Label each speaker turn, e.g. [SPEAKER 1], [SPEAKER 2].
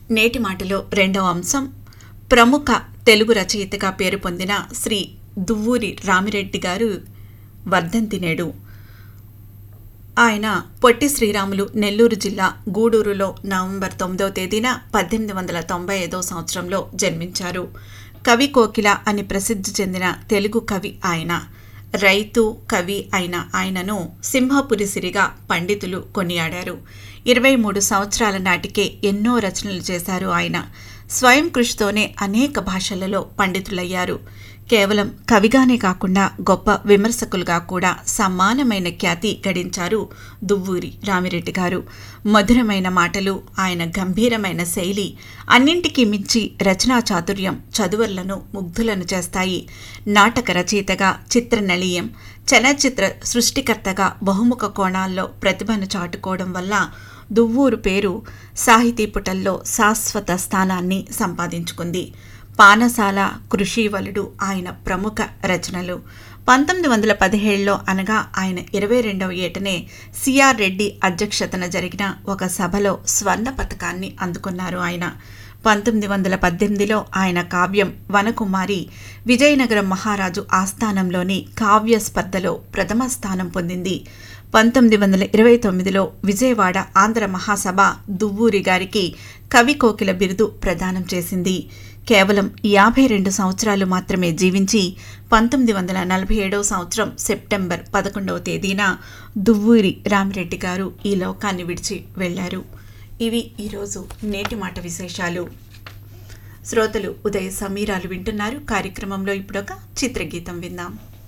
[SPEAKER 1] నేటి మాటలో రెండవ అంశం ప్రముఖ తెలుగు రచయితగా పేరు పొందిన శ్రీ దువ్వూరి రామిరెడ్డి గారు వర్ధంతి నేడు ఆయన పొట్టి శ్రీరాములు నెల్లూరు జిల్లా గూడూరులో నవంబర్ తొమ్మిదవ తేదీన పద్దెనిమిది వందల తొంభై ఐదో సంవత్సరంలో జన్మించారు కవి కోకిల అని ప్రసిద్ధి చెందిన తెలుగు కవి ఆయన రైతు కవి అయిన ఆయనను సింహపురి సిరిగా పండితులు కొనియాడారు ఇరవై మూడు సంవత్సరాల నాటికే ఎన్నో రచనలు చేశారు ఆయన స్వయం కృషితోనే అనేక భాషలలో పండితులయ్యారు కేవలం కవిగానే కాకుండా గొప్ప విమర్శకులుగా కూడా సమానమైన ఖ్యాతి గడించారు దువ్వూరి రామిరెడ్డి గారు మధురమైన మాటలు ఆయన గంభీరమైన శైలి అన్నింటికీ మించి రచనా చాతుర్యం చదువర్లను ముగ్ధులను చేస్తాయి నాటక రచయితగా చిత్రనళీయం చలనచిత్ర సృష్టికర్తగా బహుముఖ కోణాల్లో ప్రతిభను చాటుకోవడం వల్ల దువ్వూరు పేరు సాహితీ పుటల్లో శాశ్వత స్థానాన్ని సంపాదించుకుంది పానసాల కృషివలుడు ఆయన ప్రముఖ రచనలు పంతొమ్మిది వందల పదిహేడులో అనగా ఆయన ఇరవై రెండవ ఏటనే సిఆర్ రెడ్డి అధ్యక్షతన జరిగిన ఒక సభలో స్వర్ణ పథకాన్ని అందుకున్నారు ఆయన పంతొమ్మిది వందల పద్దెనిమిదిలో ఆయన కావ్యం వనకుమారి విజయనగరం మహారాజు ఆస్థానంలోని కావ్య స్పర్ధలో ప్రథమ స్థానం పొందింది పంతొమ్మిది వందల ఇరవై తొమ్మిదిలో విజయవాడ ఆంధ్ర మహాసభ దువ్వూరి గారికి కవి కోకిల బిరుదు ప్రదానం చేసింది కేవలం యాభై రెండు సంవత్సరాలు మాత్రమే జీవించి పంతొమ్మిది వందల నలభై ఏడవ సంవత్సరం సెప్టెంబర్ పదకొండవ తేదీన దువ్వూరి రామిరెడ్డి గారు ఈ లోకాన్ని విడిచి వెళ్లారు ఇవి ఈరోజు నేటి మాట విశేషాలు శ్రోతలు ఉదయ సమీరాలు వింటున్నారు కార్యక్రమంలో ఇప్పుడొక చిత్రగీతం విందాం